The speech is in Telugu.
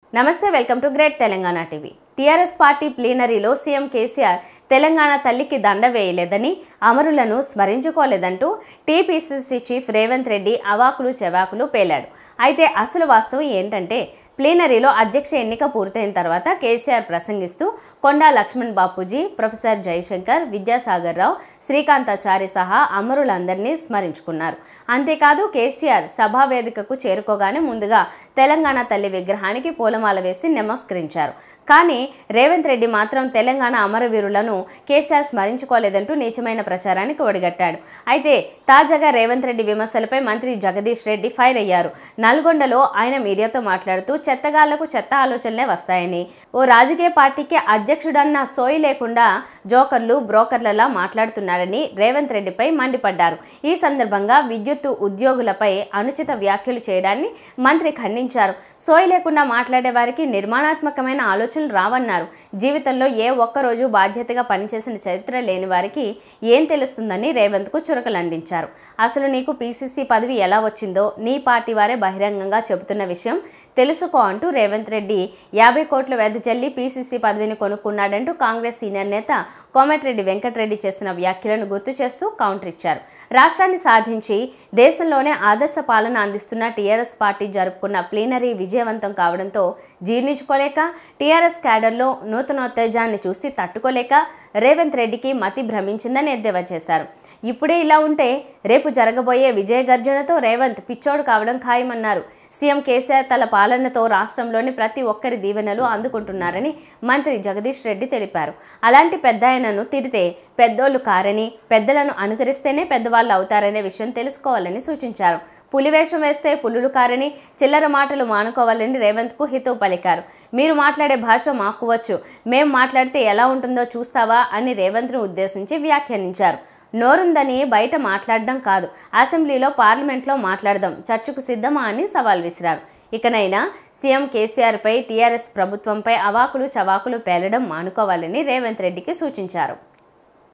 నమస్తే welcome to great Telangana TV TRS party ప్లీనరీలో సీఎం కేసీఆర్ తెలంగాణ తల్లికి దండ వేయలేదని అమరులను స్మరించుకోలేదంటూ టీపీసీసీ చీఫ్ రేవంత్ రెడ్డి అవాకులు చెవాకులు పేలాడు అయితే అసలు వాస్తవం ఏంటంటే ప్లీనరీలో అధ్యక్ష ఎన్నిక పూర్తయిన తర్వాత కేసీఆర్ ప్రసంగిస్తూ కొండా లక్ష్మణ్ బాపూజీ ప్రొఫెసర్ జయశంకర్ విద్యాసాగర్ రావు శ్రీకాంతాచారి సహా అమరులందరినీ స్మరించుకున్నారు అంతేకాదు కేసీఆర్ సభా వేదికకు చేరుకోగానే ముందుగా తెలంగాణ తల్లి విగ్రహానికి పూలమాల వేసి నమస్కరించారు కానీ రేవంత్ రెడ్డి మాత్రం తెలంగాణ అమరవీరులను కేసీఆర్ స్మరించుకోలేదంటూ నీచమైన ప్రచారానికి ఒడిగట్టాడు అయితే తాజాగా రేవంత్ రెడ్డి విమర్శలపై మంత్రి జగదీష్ రెడ్డి ఫైర్ అయ్యారు నల్గొండలో ఆయన మీడియాతో మాట్లాడుతూ చెత్తగాళ్లకు చెత్త ఆలోచనలే వస్తాయని ఓ రాజకీయ పార్టీకి అధ్యక్షుడన్న సోయి లేకుండా జోకర్లు బ్రోకర్లలా మాట్లాడుతున్నాడని రేవంత్ రెడ్డిపై మండిపడ్డారు ఈ సందర్భంగా విద్యుత్తు ఉద్యోగులపై అనుచిత వ్యాఖ్యలు చేయడాన్ని మంత్రి ఖండించారు సోయి లేకుండా మాట్లాడే వారికి నిర్మాణాత్మకమైన ఆలోచనలు రావన్నారు జీవితంలో ఏ ఒక్కరోజు బాధ్యతగా పనిచేసిన చరిత్ర లేని వారికి ఏం తెలుస్తుందని రేవంత్కు చురకలందించారు అసలు నీకు పీసీసీ పదవి ఎలా వచ్చిందో నీ పార్టీ వారే బహిరంగంగా చెబుతున్న విషయం తెలుసుకో అంటూ రేవంత్ రెడ్డి యాభై కోట్ల వెదజల్లి పీసీసీ పదవిని కొనుక్కున్నాడంటూ కాంగ్రెస్ సీనియర్ నేత కోమటిరెడ్డి వెంకటరెడ్డి చేసిన వ్యాఖ్యలను గుర్తు చేస్తూ కౌంటర్ ఇచ్చారు రాష్ట్రాన్ని సాధించి దేశంలోనే ఆదర్శ పాలన అందిస్తున్న టీఆర్ఎస్ పార్టీ జరుపుకున్న ప్లీనరీ విజయవంతం కావడంతో జీర్ణించుకోలేక టీఆర్ఎస్ క్యాడర్లో నూతనోత్తేజాన్ని చూసి తట్టుకోలేక రేవంత్ రెడ్డికి మతి భ్రమించిందని ఎద్దేవా చేశారు ఇప్పుడే ఇలా ఉంటే రేపు జరగబోయే విజయ గర్జనతో రేవంత్ పిచ్చోడు కావడం ఖాయమన్నారు సీఎం కేసీఆర్ తల పాలనతో రాష్ట్రంలోని ప్రతి ఒక్కరి దీవెనలు అందుకుంటున్నారని మంత్రి జగదీష్ రెడ్డి తెలిపారు అలాంటి పెద్ద ఆయనను తిడితే పెద్దోళ్ళు కారని పెద్దలను అనుకరిస్తేనే పెద్దవాళ్ళు అవుతారనే విషయం తెలుసుకోవాలని సూచించారు పులివేషం వేస్తే పులులు కారని చిల్లర మాటలు మానుకోవాలని రేవంత్కు హితవు పలికారు మీరు మాట్లాడే భాష మాకు వచ్చు మేం మాట్లాడితే ఎలా ఉంటుందో చూస్తావా అని రేవంత్ను ఉద్దేశించి వ్యాఖ్యానించారు నోరుందని బయట మాట్లాడడం కాదు అసెంబ్లీలో పార్లమెంట్లో మాట్లాడదాం చర్చకు సిద్ధమా అని సవాల్ విసిరారు ఇకనైనా సీఎం కేసీఆర్పై టీఆర్ఎస్ ప్రభుత్వంపై అవాకులు చవాకులు పేలడం మానుకోవాలని రేవంత్ రెడ్డికి సూచించారు